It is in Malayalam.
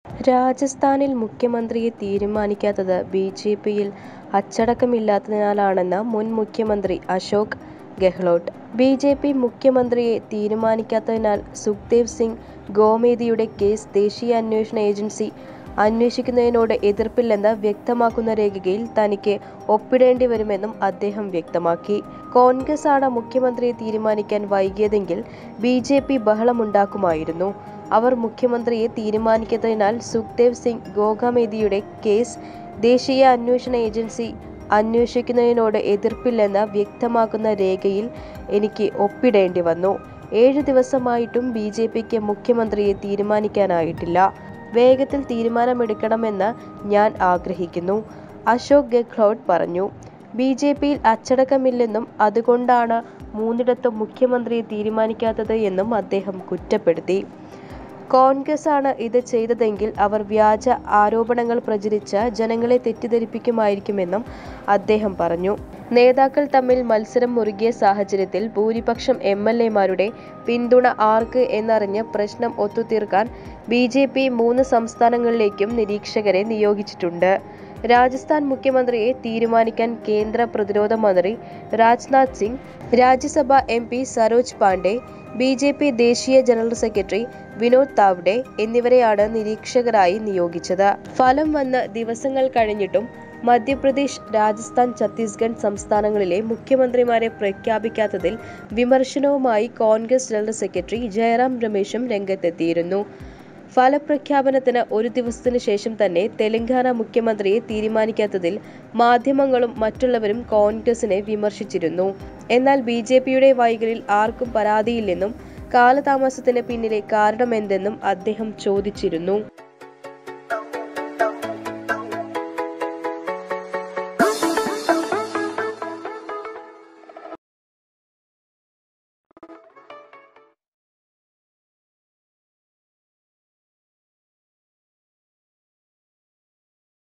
രാജസ്ഥാനിൽ മുഖ്യമന്ത്രിയെ തീരുമാനിക്കാത്തത് ബി ജെ പിയിൽ അച്ചടക്കമില്ലാത്തതിനാലാണെന്ന് മുൻ മുഖ്യമന്ത്രി Ashok Gehlot B J P മുഖ്യമന്ത്രിയെ തീരുമാനിക്കാത്തതിനാൽ സുഖ്ദേവ് സിംഗ് ഗോമേദിയുടെ കേസ് ദേശീയ അന്വേഷണ ഏജൻസി അന്വേഷിക്കുന്നതിനോട് എതിർപ്പില്ലെന്ന് വ്യക്തമാക്കുന്ന രേഖയിൽ തനിക്ക് ഒപ്പിടേണ്ടി വരുമെന്നും അദ്ദേഹം വ്യക്തമാക്കി കോൺഗ്രസ് ആണ് മുഖ്യമന്ത്രിയെ തീരുമാനിക്കാൻ വൈകിയതെങ്കിൽ ബി ജെ പി ബഹളമുണ്ടാക്കുമായിരുന്നു അവർ മുഖ്യമന്ത്രിയെ തീരുമാനിക്കാത്തതിനാൽ സുഖ്ദേവ് സിംഗ് ഗോഗാമേദിയുടെ കേസ് ദേശീയ അന്വേഷണ ഏജൻസി അന്വേഷിക്കുന്നതിനോട് എതിർപ്പില്ലെന്ന് വ്യക്തമാക്കുന്ന രേഖയിൽ എനിക്ക് ഒപ്പിടേണ്ടി വന്നു ഏഴ് ദിവസമായിട്ടും ബി ജെ പിക്ക് മുഖ്യമന്ത്രിയെ തീരുമാനിക്കാനായിട്ടില്ല വേഗത്തിൽ തീരുമാനമെടുക്കണമെന്ന് ഞാൻ ആഗ്രഹിക്കുന്നു അശോക് ഗെഹ്ലോട്ട് പറഞ്ഞു ബി ജെ പിയിൽ അച്ചടക്കമില്ലെന്നും അതുകൊണ്ടാണ് മൂന്നിടത്തും മുഖ്യമന്ത്രിയെ തീരുമാനിക്കാത്തത് എന്നും അദ്ദേഹം കുറ്റപ്പെടുത്തി കോൺഗ്രസ് ആണ് ഇത് ചെയ്തതെങ്കിൽ അവർ വ്യാജ ആരോപണങ്ങൾ പ്രചരിച്ച് ജനങ്ങളെ തെറ്റിദ്ധരിപ്പിക്കുമായിരിക്കുമെന്നും അദ്ദേഹം പറഞ്ഞു നേതാക്കൾ തമ്മിൽ മത്സരം മുറുകിയ സാഹചര്യത്തിൽ ഭൂരിപക്ഷം എം എൽ എമാരുടെ പിന്തുണ ആർക്ക് എന്നറിഞ്ഞ് പ്രശ്നം ഒത്തുതീർക്കാൻ ബി ജെ പി മൂന്ന് സംസ്ഥാനങ്ങളിലേക്കും നിരീക്ഷകരെ നിയോഗിച്ചിട്ടുണ്ട് രാജസ്ഥാൻ മുഖ്യമന്ത്രിയെ തീരുമാനിക്കാൻ കേന്ദ്ര പ്രതിരോധ മന്ത്രി Rajnath Singh Rajya Sabha M P Saroj Pandey B J P ദേശീയ ജനറൽ സെക്രട്ടറി വിനോദ് താവ്ഡെ എന്നിവരെയാണ് നിരീക്ഷകരായി നിയോഗിച്ചത് ഫലം വന്ന് ദിവസങ്ങൾ കഴിഞ്ഞിട്ടും മധ്യപ്രദേശ് രാജസ്ഥാൻ ഛത്തീസ്ഗഡ് സംസ്ഥാനങ്ങളിലെ മുഖ്യമന്ത്രിമാരെ പ്രഖ്യാപിക്കാത്തതിൽ വിമർശനവുമായി കോൺഗ്രസ് ജനറൽ സെക്രട്ടറി ജയറാം രമേശും രംഗത്തെത്തിയിരുന്നു ഫലപ്രഖ്യാപനത്തിന് ഒരു ദിവസത്തിനു ശേഷം തന്നെ തെലങ്കാന മുഖ്യമന്ത്രിയെ തീരുമാനിക്കാത്തതിൽ മാധ്യമങ്ങളും മറ്റുള്ളവരും കോൺഗ്രസിനെ വിമർശിച്ചിരുന്നു എന്നാൽ ബി ജെ പിയുടെ വൈകലിൽ ആർക്കും പരാതിയില്ലെന്നും കാലതാമസത്തിന് പിന്നിലെ കാരണമെന്തെന്നും അദ്ദേഹം ചോദിച്ചിരുന്നു